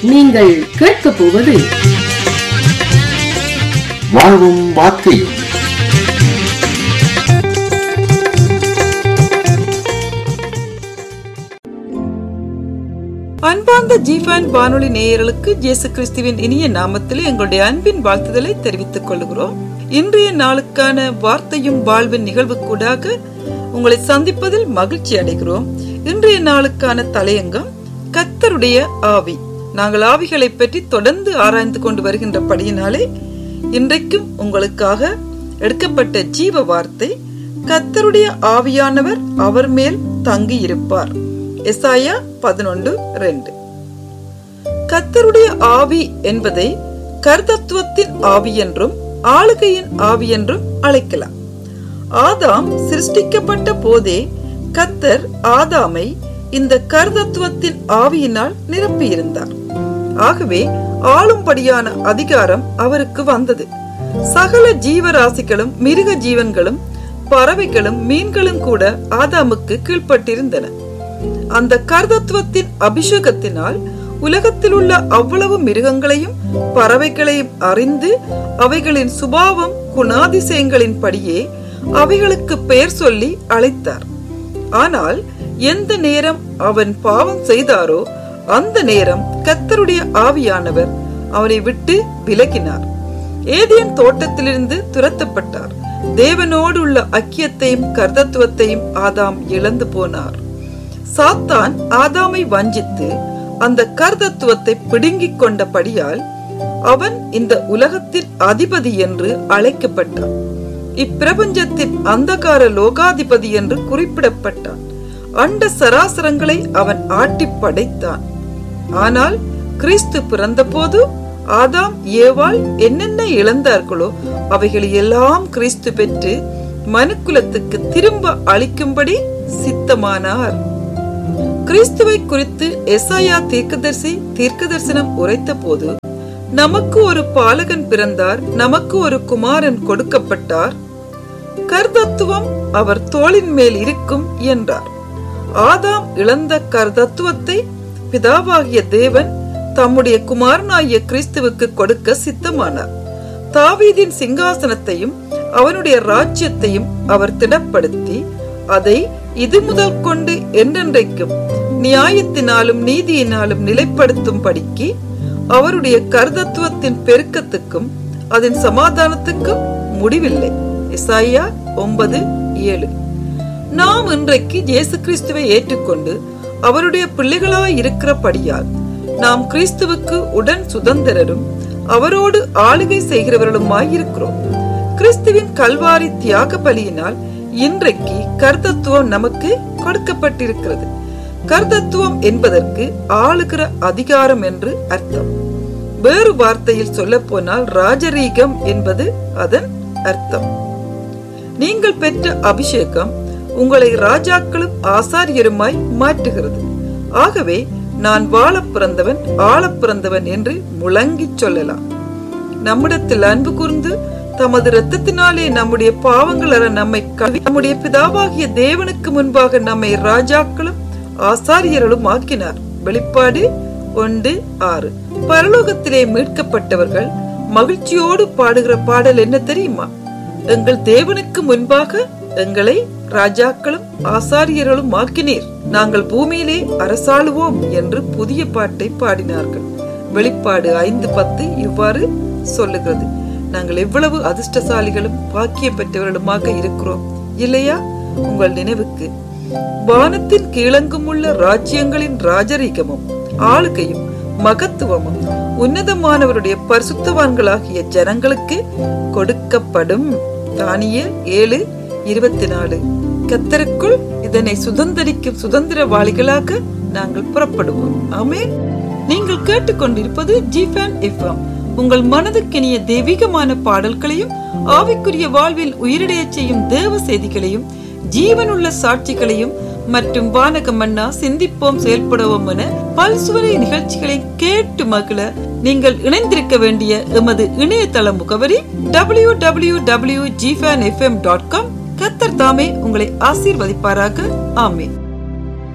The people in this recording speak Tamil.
நீங்கள் கேட்கப் போவது வாழ்வும் வார்த்தையும் அன்பார்ந்த ஜீஃபான் வானொலி நேயர்களுக்கு இயேசு கிறிஸ்துவின் இனிய நாமத்திலே எங்களுடைய அன்பின் வாழ்த்துதலை தெரிவித்துக் கொள்கிறோம் இன்றைய நாளுக்கான வார்த்தையும் வாழ்வின் நிகழ்வுக்கூடாக உங்களை சந்திப்பதில் மகிழ்ச்சி அடைகிறோம் இன்றைய நாளுக்கான தலையங்கம் கத்தருடைய ஆவி நாங்கள் ஆவிகளை பற்றி தொடர்ந்து ஆராய்ந்து கொண்டு வருகின்றபடியினாலே இன்றைக்கும் உங்களுக்காக எடுக்கப்பட்ட ஜீவ வார்த்தை கத்தருடைய ஆவியானவர் அவர் மேல் தங்கி இருப்பார் எசாயா பதினொன்று ரெண்டு கத்தருடைய ஆவி என்பதை கர்த்தத்துவத்தின் ஆவி என்றும் ஆளுகையின் ஆவி என்றும் அழைக்கலாம் ஆதாம் சிருஷ்டிக்கப்பட்ட போதே கத்தர் ஆதாமை இந்த கர்த்தத்துவத்தின் ஆவியினால் நிரப்பியிருந்தார் ஆகவே ஆளும்படியான அதிகாரம் அவருக்கு வந்தது சகல ஜீவராசிகளும் மிருக ஜீவன்களும் பறவைகளும் மீன்களும் கூட ஆதாமுக்கு கீழ்ப்பட்டிருந்தன அந்த கர்த்தத்துவத்தின் அபிஷேகத்தினால் உலகத்தில் உள்ள அவ்வளவு மிருகங்களையும் பறவைகளையும் அறிந்து அவைகளின் சுபாவம் குணாதிசயங்களின் படியே அவைகளுக்கு பெயர் சொல்லி அழைத்தார் ஆனால் எந்த நேரம் அவன் பாவம் செய்தாரோ அந்த நேரம் கத்தருடைய ஆவியானவர் அவனை விட்டு விலகினார் ஏதேன் தோட்டத்திலிருந்து துரத்தப்பட்டார் தேவனோடு உள்ள ஐக்கியத்தையும் கர்த்தத்துவத்தையும் ஆதாம் இழந்து போனார் சாத்தான் ஆதாமை வஞ்சித்து அந்த கர்த்தத்துவத்தை பிடுங்கிக் கொண்டபடியால் அவன் இந்த உலகத்தின் அதிபதி என்று அழைக்கப்பட்டான் இப்பிரபஞ்சத்தின் அந்தகார லோகாதிபதி என்று குறிப்பிடப்பட்டான் அண்ட சராசரங்களை அவன் ஆட்டி படைத்தான் ஆனால் கிறிஸ்து பிறந்தபோது ஆதாம் ஏவாள் என்னென்ன இழந்தார்களோ அவைகளை எல்லாம் கிறிஸ்து பெற்று மனுக்குலத்துக்கு திரும்ப அளிக்கும்படி சித்தமானார் கிறிஸ்துவை குறித்து எசாயா தீர்க்கதரிசி தீர்க்க தரிசனம் உரைத்த போது நமக்கு ஒரு பாலகன் பிறந்தார் நமக்கு ஒரு குமாரன் கொடுக்கப்பட்டார் கர்த்தத்துவம் அவர் தோளின் மேல் இருக்கும் என்றார் ஆதாம் இழந்த கர்த்தத்துவத்தை பிதாவாகிய தேவன் தம்முடைய குமாரனாகிய கிறிஸ்துவுக்கு கொடுக்க சித்தமானார் தாவீதின் சிங்காசனத்தையும் அவனுடைய ராஜ்யத்தையும் அவர் திடப்படுத்தி அதை இது முதல் கொண்டு என்றென்றைக்கும் நியாயத்தினாலும் நீதியினாலும் நிலைப்படுத்தும் படிக்கு அவருடைய கர்த்தத்துவத்தின் பெருக்கத்துக்கும் அதன் சமாதானத்துக்கும் முடிவில்லை இசாயா ஒன்பது ஏழு நாம் இன்றைக்கு இயேசு கிறிஸ்துவை ஏற்றுக்கொண்டு அவருடைய பிள்ளைகளாய் இருக்கிறபடியால் நாம் கிறிஸ்துவுக்கு உடன் சுதந்திரரும் அவரோடு ஆளுகை செய்கிறவர்களுமாய் இருக்கிறோம் கிறிஸ்துவின் கல்வாரி தியாக பலியினால் இன்றைக்கு கர்த்தத்துவம் நமக்கு கொடுக்கப்பட்டிருக்கிறது கர்த்தத்துவம் என்பதற்கு ஆளுகிற அதிகாரம் என்று அர்த்தம் வேறு வார்த்தையில் சொல்ல போனால் ராஜரீகம் என்பது அதன் அர்த்தம் நீங்கள் பெற்ற அபிஷேகம் உங்களை ராஜாக்களும் ஆசாரியருமாய் மாற்றுகிறது ஆகவே நான் வாழ பிறந்தவன் ஆள பிறந்தவன் என்று முழங்கி சொல்லலாம் நம்மிடத்தில் அன்பு கூர்ந்து தமது இரத்தத்தினாலே நம்முடைய பாவங்கள் அற நம்மை கழுவி நம்முடைய பிதாவாகிய தேவனுக்கு முன்பாக நம்மை ராஜாக்களும் ஆசாரியர்களும் ஆக்கினார் வெளிப்பாடு ஒன்று ஆறு பரலோகத்திலே மீட்கப்பட்டவர்கள் மகிழ்ச்சியோடு பாடுகிற பாடல் என்ன தெரியுமா எங்கள் தேவனுக்கு முன்பாக எங்களை ராஜாக்களும் ஆசாரியர்களும் ஆக்கினீர் நாங்கள் பூமியிலே அரசாளுவோம் என்று புதிய பாட்டை பாடினார்கள் வெளிப்பாடு ஐந்து பத்து இவ்வாறு சொல்லுகிறது நாங்கள் எவ்வளவு அதிர்ஷ்டசாலிகளும் பாக்கியம் பெற்றவர்களுமாக இருக்கிறோம் இல்லையா உங்கள் நினைவுக்கு வானத்தின் கீழங்கும் உள்ள ராஜ்யங்களின் ராஜரீகமும் ஆளுகையும் மகத்துவமும் உன்னதமானவருடைய பரிசுத்தவான்களாகிய ஜனங்களுக்கு கொடுக்கப்படும் தானியல் ஏழு இருபத்தி நாலு கத்தருக்குள் இதனை சுதந்திரிக்கும் சுதந்திரவாளிகளாக நாங்கள் புறப்படுவோம் ஆமே நீங்கள் கேட்டுக்கொண்டிருப்பது ஜிஃபேன் எஃப்எம் உங்கள் மனதுக்கினிய தெய்வீகமான பாடல்களையும் ஆவிக்குரிய வாழ்வில் உயிரிடைய செய்யும் தேவ செய்திகளையும் ஜீவனுள்ள சாட்சிகளையும் மற்றும் வானக மன்னா சிந்திப்போம் செயல்படுவோம் என பல்சுவரை நிகழ்ச்சிகளை கேட்டு மகிழ நீங்கள் இணைந்திருக்க வேண்டிய எமது இணையதள முகவரி டபிள்யூ டபிள்யூ டபிள்யூ ஜிஃபேன் எஃப்எம் டாட் காம் கத்தர் தாமே உங்களை ஆசீர்வதிப்பாராக ஆமேன்